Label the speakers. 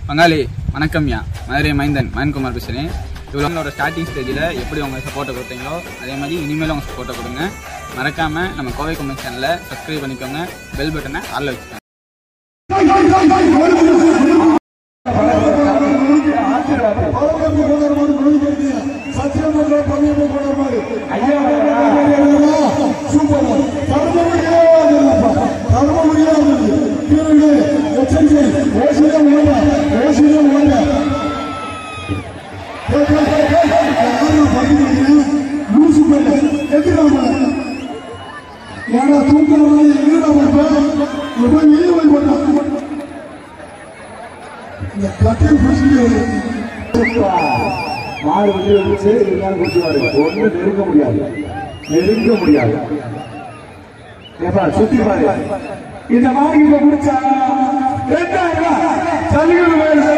Speaker 1: பங்காளி வணக்கம்யா மதுரை மைந்தன் மயன்குமார் பேசுகிறேன் இவ்வளோ உங்களோட ஸ்டார்டிங் ஸ்டேஜில் எப்படி உங்கள் சப்போர்ட்டை கொடுத்தீங்களோ அதே மாதிரி இனிமேல் உங்கள் சப்போர்ட்டை கொடுங்க மறக்காமல் நம்ம கோவை கும்பல் சேனலை சப்ஸ்கிரைப் பண்ணிக்கோங்க பெல் பட்டனை ஆளில் வச்சுக்கோங்க
Speaker 2: ஏன்னா தூக்கிறவங்க எங்க போய் வெளியே போய் போட்டாங்க இந்த கட்டில் பிரச்சனை
Speaker 3: மாடு வந்து வந்துச்சு இருந்தாலும் குத்துவாரு ஒண்ணு நெருங்க முடியாது நெருங்க முடியாது ஏப்பா சுத்தி பாரு இந்த மாடு இப்ப முடிச்சா ரெண்டாயிரம் ரூபாய் சலுகை